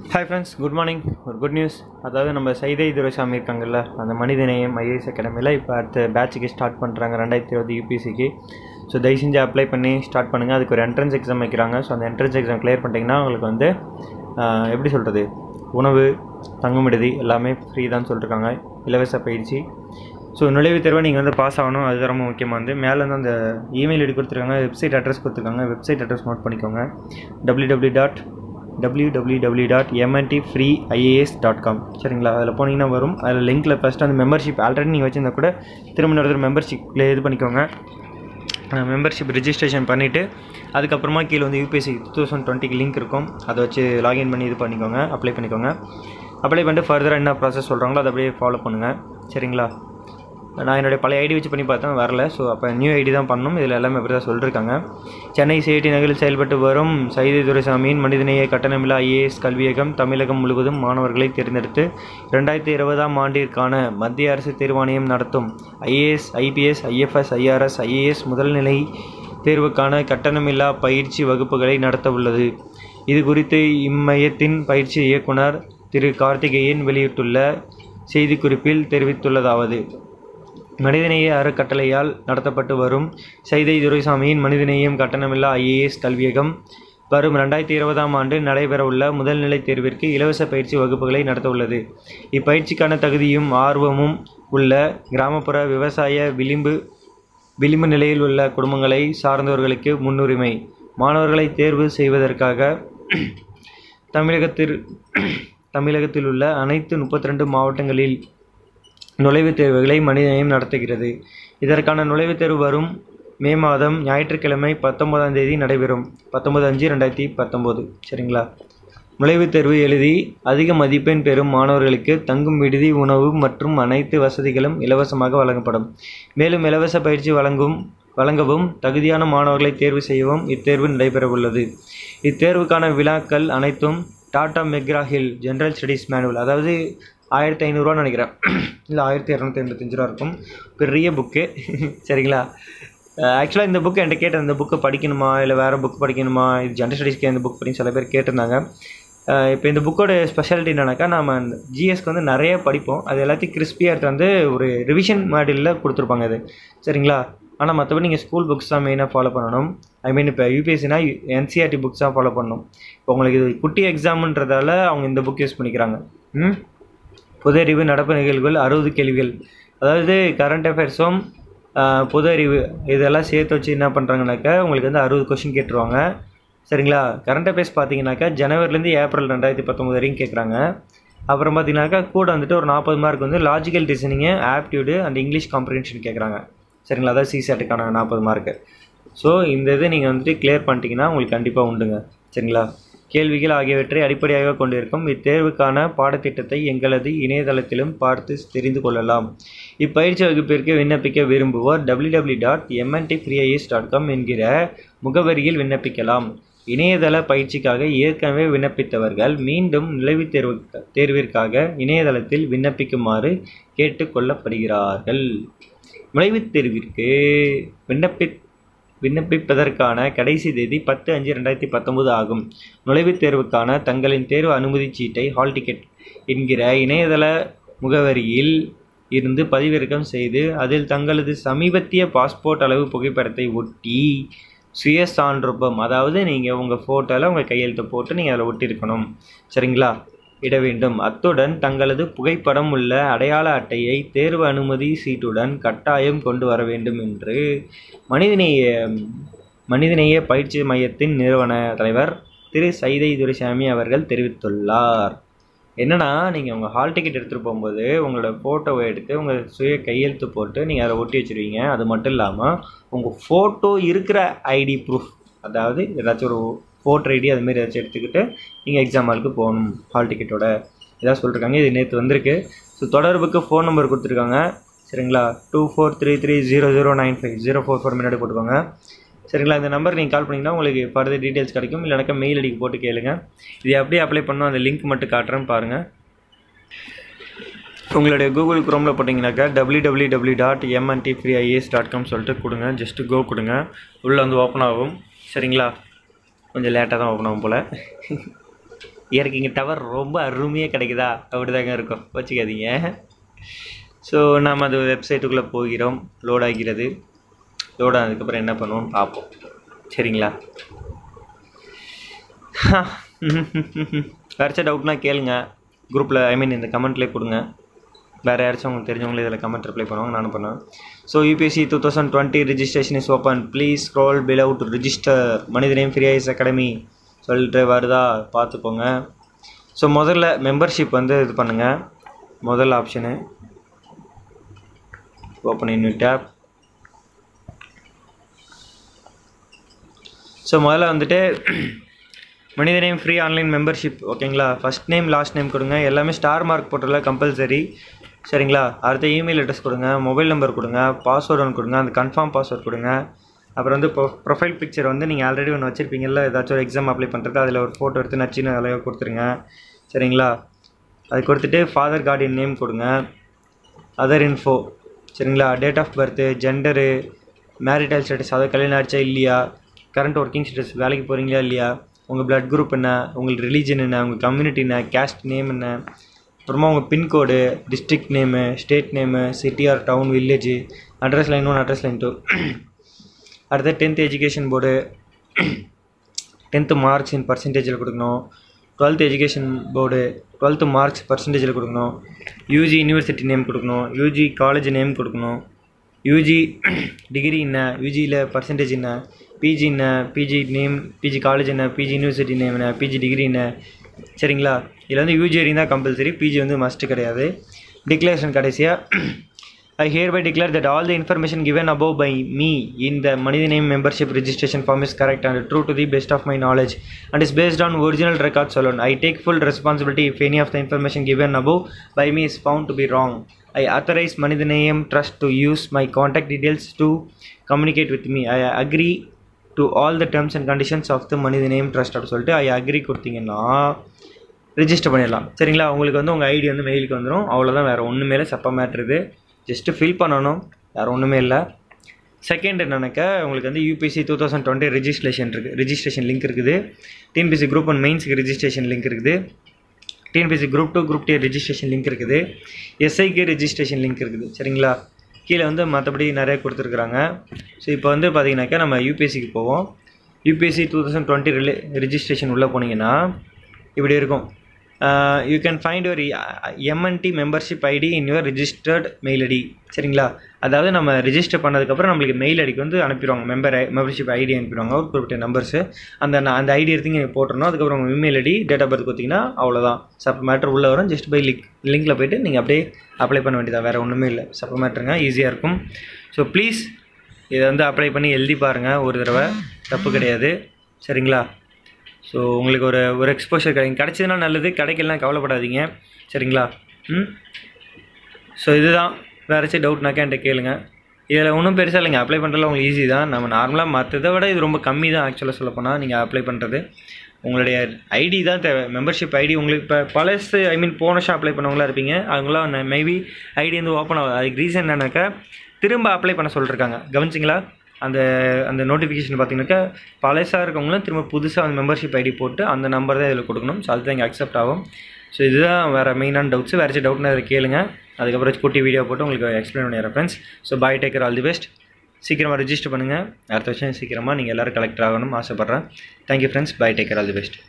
Hi friends good morning ஒரு good news அதாவது நம்ம சைதை துரைசாமி இருக்காங்கல்ல அந்த மனிதநேயம் ஐஏஎஸ் அகாடமியில் இப்போ அடுத்த பேட்சுக்கு ஸ்டார்ட் பண்ணுறாங்க ரெண்டாயிரத்தி இருபது யூபிசிக்கு ஸோ தயவு செஞ்சு அப்ளை பண்ணி ஸ்டார்ட் பண்ணுங்கள் அதுக்கு ஒரு என்ட்ரன்ஸ் எக்ஸாம் வைக்கிறாங்க ஸோ அந்த என்ட்ரன்ஸ் எக்ஸாம் கிளியர் பண்ணிட்டீங்கன்னா உங்களுக்கு வந்து ஆஹ், எப்படி சொல்கிறது உணவு தங்குமிடுதி எல்லாமே ஃப்ரீ தான் சொல்லியிருக்காங்க இலவச பயிற்சி ஸோ நுழைவுத் தேர்வை நீங்கள் வந்து பாஸ் ஆகணும் அது ரொம்ப முக்கியமாக வந்து மேலே வந்து அந்த இமெயில் ஐடி கொடுத்துருக்காங்க வெப்சைட் அட்ரஸ் கொடுத்துருக்காங்க வெப்சைட் அட்ரஸ் நோட் பண்ணிக்கோங்க W W dot W W W dot MNT free IAS dot com சரிங்களா அதில் போனீங்கன்னா வரும் அதில் லிங்க்கில் ஃபஸ்ட்டு அந்த மெம்பர்ஷிப் ஆல்ரெடி நீங்கள் வச்சிருந்தா கூட திரும்ப இன்னொரு மெம்பர்ஷிப்பில் இது பண்ணிக்கோங்க மெம்பர்ஷிப் ரிஜிஸ்ட்ரேஷன் பண்ணிவிட்டு அதுக்கப்புறமா கீழே வந்து யூபிஎஸ்சி டூ தௌசண்ட் டுவெண்ட்டிக்கு லிங்க் இருக்கும் அதை வச்சு லாகின் பண்ணி இது பண்ணிக்கோங்க அப்ளை பண்ணிக்கோங்க அப்ளை பண்ணிட்டு ஃபர்தராக என்ன ப்ராசஸ் சொல்கிறாங்களோ அதை அப்படியே ஃபாலோ பண்ணுங்கள் சரிங்களா நான் என்னுடைய பழைய ஐடி வச்சு பண்ணி பார்த்தேன் வரல ஸோ அப்போ நியூ ஐடி தான் பண்ணணும் இதில் எல்லாமே அப்படி தான் சொல்லியிருக்காங்க சென்னை சிஐடி நகரில் செயல்பட்டு வரும் சைதை துரைசாமியின் மனிதநேய கட்டணமில்லா ஐஏஎஸ் கல்வியகம் தமிழகம் முழுவதும் மாணவர்களை தேர்ந்தெடுத்து ரெண்டாயிரத்தி இருபதாம் ஆண்டிற்கான மத்திய அரசு தேர்வாணையம் நடத்தும் IAS IPS IFS IRS IAS முதல்நிலை தேர்வுக்கான கட்டணமில்லா பயிற்சி வகுப்புகளை நடத்த உள்ளது இது குறித்து இம்மையத்தின் பயிற்சி இயக்குனர் திரு கார்த்திகேயன் வெளியிட்டுள்ள செய்திக்குறிப்பில் தெரிவித்துள்ளதாவது மனிதநேய அறக்கட்டளையால் நடத்தப்பட்டு வரும் சைதை துரைசாமியின் மனிதநேயம் கட்டணமில்லா ஐஏஎஸ் கல்வியகம் வரும் ரெண்டாயிரத்தி இருபதாம் ஆண்டு நடைபெறவுள்ள முதல்நிலை தேர்விற்கு இலவச பயிற்சி வகுப்புகளை நடத்த உள்ளது இப்பயிற்சிக்கான தகுதியும் ஆர்வமும் உள்ள கிராமப்புற விவசாய விளிம்பு விளிம்பு நிலையில் உள்ள குடும்பங்களை சார்ந்தவர்களுக்கு முன்னுரிமை மாணவர்களை தேர்வு செய்வதற்காக தமிழகத்தில் தமிழகத்தில் உள்ள அனைத்து முப்பத்தி ரெண்டு மாவட்டங்களில் நுழைவுத் தேர்வுகளை மனிதநேயம் நடத்துகிறது இதற்கான நுழைவுத் தேர்வு வரும் மே மாதம் ஞாயிற்றுக்கிழமை பத்தொன்பதாம் தேதி நடைபெறும் பத்தொன்பது அஞ்சு ரெண்டாயிரத்தி பத்தொம்போது சரிங்களா நுழைவுத் தேர்வு எழுதி அதிக மதிப்பெண் பெறும் மாணவர்களுக்கு தங்கும் விடுதி உணவு மற்றும் அனைத்து வசதிகளும் இலவசமாக வழங்கப்படும் மேலும் இலவச பயிற்சி வழங்கும் வழங்கவும் தகுதியான மாணவர்களை தேர்வு செய்யவும் இத்தேர்வு நடைபெறவுள்ளது இத்தேர்வுக்கான விழாக்கள் அனைத்தும் Tata McGraw Hill general studies manual அதாவது ஆயிரத்தி ஐநூறுரூவான்னு நினைக்கிறேன் இல்லை ஆயிரத்தி இரநூத்தி எண்பத்தஞ்சு ரூபா இருக்கும் பெரிய புக்கு சரிங்களா ஆக்சுவலாக இந்த புக்கு என்கிட்ட கேட்டேன் இந்த புக்கு படிக்கணுமா இல்லை வேறு புக் படிக்கணுமா இது ஜென்ரல் ஸ்டடீஸ்க்கு இந்த புக் படின்னு சில பேர் கேட்டிருந்தாங்க இப்போ இந்த புக்கோட ஸ்பெஷாலிட்டி என்னன்னாக்கா நம்ம ஜிஎஸ்க்கு வந்து நிறைய படிப்போம் அது எல்லாத்தையும் கிறிஸ்பியாக எடுத்து வந்து ஒரு ரிவிஷன் மாடலில் கொடுத்துருப்பாங்க இது சரிங்களா ஆனால் மற்றபடி நீங்கள் ஸ்கூல் புக்ஸ் தான் மெயினாக ஃபாலோ பண்ணணும் ஐ மீன் இப்போ யூபிஎஸ்சினா என்சிஆர்டி புக்ஸ் தான் ஃபாலோ பண்ணணும் இப்போ உங்களுக்கு இது குட்டி எக்ஸாமுன்றதால அவங்க இந்த புக் யூஸ் பண்ணிக்கிறாங்க ம் பொது அறிவு நடப்பு நிகழ்வுகள் அறுபது கேள்விகள் அதாவது கரண்ட் அஃபேர்ஸும் பொது அறிவு இதெல்லாம் சேர்த்து வச்சு என்ன பண்ணுறாங்கனாக்கா உங்களுக்கு வந்து அறுபது கொஷின் கேட்டுருவாங்க சரிங்களா கரண்ட் அஃபேர்ஸ் பார்த்தீங்கன்னாக்கா ஜனவரிலேருந்து ஏப்ரல் ரெண்டாயிரத்தி பத்தொம்பது வரைக்கும் கேட்குறாங்க அப்புறம் பார்த்தீங்கன்னாக்கா கூட வந்துட்டு ஒரு நாற்பது மார்க் வந்து logical reasoning aptitude and English comprehension கேட்குறாங்க சரிங்களா அதாவது சிசெட்டுக்கான நாற்பது மார்க்கு ஸோ இந்த இது நீங்கள் வந்துட்டு கிளியர் பண்ணிட்டீங்கன்னா உங்களுக்கு கண்டிப்பாக உண்டுங்க சரிங்களா கேள்விகள் ஆகியவற்றை அடிப்படையாக கொண்டிருக்கும் இத்தேர்வுக்கான பாடத்திட்டத்தை எங்களது இணையதளத்திலும் பார்த்து தெரிந்து கொள்ளலாம் இப்பயிற்சி வகுப்பிற்கு விண்ணப்பிக்க விரும்புவோர் W W dot MNT free IAS dot com என்கிற முகவரியில் விண்ணப்பிக்கலாம் இணையதள பயிற்சிக்காக ஏற்கனவே விண்ணப்பித்தவர்கள் மீண்டும் நுழைவுத் தேர்வு தேர்விற்காக இணையதளத்தில் விண்ணப்பிக்குமாறு கேட்டுக்கொள்ளப்படுகிறார்கள் நுழைவுத் தேர்விற்கு விண்ணப்பி விண்ணப்பிப்பதற்கான கடைசி தேதி பத்து அஞ்சு ரெண்டாயிரத்தி பத்தொன்பது ஆகும் நுழைவுத் தேர்வுக்கான தங்களின் தேர்வு அனுமதிச் சீட்டை ஹால் டிக்கெட் என்கிற இணையதள முகவரியில் இருந்து பதிவிறக்கம் செய்து அதில் தங்களது சமீபத்திய பாஸ்போர்ட் அளவு புகைப்படத்தை ஒட்டி சுய சான்றொப்பம் அதாவது நீங்கள் உங்கள் ஃபோட்டோவில் உங்கள் கையெழுத்தை போட்டு நீங்கள் அதில் ஒட்டியிருக்கணும் சரிங்களா இட வேண்டும் அத்துடன் தங்களது புகைப்படம் உள்ள அடையாள அட்டையை தேர்வு அனுமதி சீட்டுடன் கட்டாயம் கொண்டு வர வேண்டும் என்று மனிதநேய மனிதநேய பயிற்சி மையத்தின் நிறுவன தலைவர் திரு சைதை துரைசாமி அவர்கள் தெரிவித்துள்ளார் என்னன்னா நீங்கள் உங்கள் ஹால் டிக்கெட் எடுத்துகிட்டு போகும்போது உங்களோட ஃபோட்டோவை எடுத்து உங்கள் சுய கையெழுத்து போட்டு நீங்கள் அதை ஒட்டி வச்சுருவீங்க அது மட்டும் இல்லாமல் உங்கள் ஃபோட்டோ இருக்கிற ஐடி ப்ரூஃப் அதாவது ஏதாச்சும் ஒரு ஃபோட்டோ ஐடி அதுமாரி ஏதாச்சும் எடுத்துக்கிட்டு நீங்கள் எக்ஸாம் ஹாலுக்கு போகணும் ஹால் டிக்கெட்டோட இதான் சொல்லியிருக்காங்க இது நேற்று வந்திருக்கு ஸோ தொடர்புக்கு ஃபோன் நம்பர் கொடுத்துருக்காங்க சரிங்களா two four three three zero zero nine five zero four four முன்னாடி போட்டுக்கோங்க சரிங்களா இந்த நம்பர் நீங்கள் கால் பண்ணிங்கன்னா உங்களுக்கு ஃபர்தர் டீட்டெயில்ஸ் கிடைக்கும் இல்லைனாக்கா மெயில் ஐடிக்கு போட்டு கேளுங்க இது அப்படியே அப்ளை பண்ணணும் அந்த லிங்க் மட்டும் காட்டுறேன் பாருங்கள் உங்களுடைய கூகுள் குரோமில் போட்டிங்கனாக்கா W W W dot MNT free IAS dot com சொல்லிட்டு கொடுங்க ஜஸ்ட்டு கோ கொடுங்க உள்ளே வந்து ஓப்பன் ஆகும் சரிங்களா கொஞ்சம் லேட்டாக தான் ஓப்பன் ஆகும் போல் எனக்கு இங்கே டவர் ரொம்ப அருமையாக கிடைக்குதா அப்படி தாங்க இருக்கும் வச்சுக்காதீங்க ஸோ நாம் அது வெப்சைட்டுக்குள்ளே போகிறோம் லோட் ஆகிறது லோட் ஆனதுக்கப்புறம் என்ன பண்ணுவோம் பார்ப்போம் சரிங்களா வேறு டவுட்னா கேளுங்க குரூப்பில் ஐ மீன் இந்த கமெண்ட்லேயே கொடுங்க வேறு யாராச்சும் உங்களுக்கு தெரிஞ்சவங்களே இதில் கமெண்ட் ரிப்ளை பண்ணுவாங்க நானும் பண்ணுவேன் so UPSC two thousand twenty registration is open please scroll below to register மனித நேம் ஃப்ரீ ஐஸ் அகாடமி சொல்லிட்டு வருதா பார்த்துக்கோங்க ஸோ முதல்ல மெம்பர்ஷிப் வந்து இது பண்ணுங்கள் முதல் option open in tab so முதல்ல வந்துட்டு மனித நேம் ஃப்ரீ ஆன்லைன் மெம்பர்ஷிப் ஓகேங்களா ஃபஸ்ட் நேம் லாஸ்ட் நேம் கொடுங்க எல்லாமே ஸ்டார் மார்க் போட்டுல கம்பல்சரி சரிங்களா அடுத்த இமெயில் அட்ரஸ் கொடுங்க மொபைல் நம்பர் கொடுங்க பாஸ்வேர்டு ஒன்று கொடுங்க அந்த கன்ஃபார்ம் பாஸ்வேர்ட் கொடுங்க அப்புறம் வந்து ப்ரொ ப்ரொஃபைல் பிக்சர் வந்து நீங்கள் ஆல்ரெடி ஒன்று வச்சுருப்பீங்கல்ல ஏதாச்சும் ஒரு எக்ஸாம் அப்ளை பண்ணுறதுக்கு அதில் ஒரு ஃபோட்டோ எடுத்து நச்சுன்னு அதில் கொடுத்துருங்க சரிங்களா அது கொடுத்துட்டு ஃபாதர் கார்டியன் நேம் கொடுங்க அதர் இன்ஃபோ சரிங்களா date of birth gender marital status அதாவது கல்யாணம் ஆச்சா இல்லையா கரண்ட் ஒர்க்கிங் ஸ்டேட்டஸ் வேலைக்கு போகிறீங்களா இல்லையா உங்கள் பிளட் குரூப் என்ன உங்களுக்கு ரிலீஜன் என்ன உங்கள் கம்யூனிட்டி என்ன கேஸ்ட் நேம் என்ன அப்புறமா உங்கள் pin code district name state name city or town village address line one address line two அடுத்து tenth education board tenth marks in பர்சன்டேஜில் கொடுக்கணும் twelfth education board twelfth marks பர்சன்டேஜில் கொடுக்கணும் யூஜி யூனிவர்சிட்டி நேம் கொடுக்கணும் UG college name கொடுக்கணும் UG degree என்ன யூஜியில் percentage என்ன பிஜி என்ன பிஜி நேம் பிஜி காலேஜ் என்ன பிஜி யூனிவர்சிட்டி நேம் என்ன பிஜி டிகிரி என்ன சரிங்களா இதில் வந்து யூஜி வரையும் தான் கம்பல்சரி பிஜி வந்து மஸ்ட்டு கிடையாது டிக்ளரேஷன் கடைசியாக I hereby declare that all the information given above by me in the Money Name membership registration form is correct and true to the best of my knowledge and is based on original records alone. I take full responsibility if any of the information given above by me is found to be wrong. I authorize Money Name Trust to use my contact details to communicate with me. I agree to all the terms and conditions of the Money Name Trust அப்படின்னு சொல்லிட்டு I agree கொடுத்தீங்கன்னா register பண்ணிடலாம் சரிங்களா உங்களுக்கு வந்து உங்கள் ID வந்து மெயிலுக்கு வந்துடும் அவ்வளோதான் வேறு ஒன்றுமே இல்லை சப்ப மேட்ருது ஜஸ்ட்டு ஃபில் பண்ணணும் வேறு ஒன்றுமே இல்லை செகண்ட் என்னன்னாக்கா உங்களுக்கு வந்து UPSC two thousand twenty registration இருக்குது ரிஜிஸ்ட்ரேஷன் லிங்க் இருக்குது டிஎன்பிசி குரூப் ஒன் மெயின்ஸுக்கு ரிஜிஸ்ட்ரேஷன் லிங்க் இருக்குது TNPSC group two group D registration link இருக்குது எஸ்ஐக்கு ரிஜிஸ்ட்ரேஷன் லிங்க் இருக்குது சரிங்களா கீழே வந்து மற்றபடி நிறைய கொடுத்துருக்குறாங்க ஸோ இப்போ வந்து பார்த்தீங்கன்னாக்கா நம்ம யூபிஎஸ்சிக்கு போவோம் யூபிஎஸ்சி டூ தௌசண்ட் டுவெண்ட்டி ரிலே ரிஜிஸ்ட்ரேஷன் உள்ளே போனீங்கன்னா இப்படி இருக்கும் you can find your MNT membership ID in your registered mail ID சரிங்களா அதாவது நம்ம ரிஜிஸ்டர் பண்ணதுக்கப்புறம் நம்மளுக்கு மெயில் ஐடிக்கு வந்து அனுப்பிடுவாங்க மெம்பர் மெம்பர்ஷிப் ஐடி அனுப்பிடுவாங்க ஒரு குறிப்பிட்ட நம்பர்ஸு அந்த ந- அந்த ஐடி எடுத்து நீங்கள் போட்டுறணும் அதுக்கப்புறம் உங்கள் email ID date of birth கொடுத்தீங்கன்னா அவ்வளோதான் சப் மேட்ரு உள்ளே வரும் ஜஸ்ட் பை லிங்க் லிங்க்கில் போயிட்டு நீங்கள் அப்படியே அப்ளை பண்ண வேண்டியதா வேறு ஒன்றுமே இல்லை சப் மேட்ருங்க ஈஸியாக இருக்கும் ஸோ ப்ளீஸ் இதை வந்து அப்ளை பண்ணி எழுதி பாருங்கள் ஒரு தடவை தப்பு கிடையாது சரிங்களா ஸோ உங்களுக்கு ஒரு ஒரு எக்ஸ்போஷர் கிடைக்கும் கிடைச்சதுன்னா நல்லது கிடைக்கலாம் கவலைப்படாதீங்க சரிங்களா ம் ஸோ இதுதான் வேறு ஏதாச்சும் டவுட்னாக்கா என்கிட்ட கேளுங்க இதில் ஒன்றும் பெருசாக இல்லைங்க அப்ளை பண்ணுறதுல உங்களுக்கு ஈஸி தான் நம்ம நார்மலாக மற்றதை விட இது ரொம்ப கம்மி தான் ஆக்சுவலாக சொல்ல போனால் நீங்கள் அப்ளை பண்ணுறது உங்களுடைய ஐடி தான் தேவை மெம்பர்ஷிப் ஐடி உங்களுக்கு இப்போ பழசு ஐ மீன் போன வருஷம் அப்ளை பண்ணவங்களா இருப்பீங்க அவங்களாம் மேபி ஐடி வந்து ஓப்பன் ஆகுது அதுக்கு ரீசன் என்னன்னாக்கா திரும்ப அப்ளை பண்ண சொல்லிருக்காங்க கவனிச்சிங்களா அந்த அந்த நோட்டிஃபிகேஷன் பார்த்தீங்கன்னாக்கா பழசாக இருக்கவங்களும் திரும்ப புதுசாக அந்த மெம்பர்ஷிப் ஐடி போட்டு அந்த நம்பர் தான் இதில் கொடுக்கணும் ஸோ அதுதான் இங்கே அக்செப்ட் ஆகும் ஸோ இதுதான் வேறு மெயினான டவுட்ஸ் வேறு ஏதாச்சும் டவுட்னா இதில் கேளுங்க அதுக்கப்புறம் குட்டி வீடியோ போட்டு உங்களுக்கு எக்ஸ்பிளைன் பண்ணிடுறேன் friends so bye take care all the best சீக்கிரமாக ரிஜிஸ்டர் பண்ணுங்கள் அடுத்த வருஷம் சீக்கிரமாக நீங்கள் எல்லோரும் கலெக்டர் ஆகணும்னு ஆசைப்பட்றேன் thank you friends bye take care all the best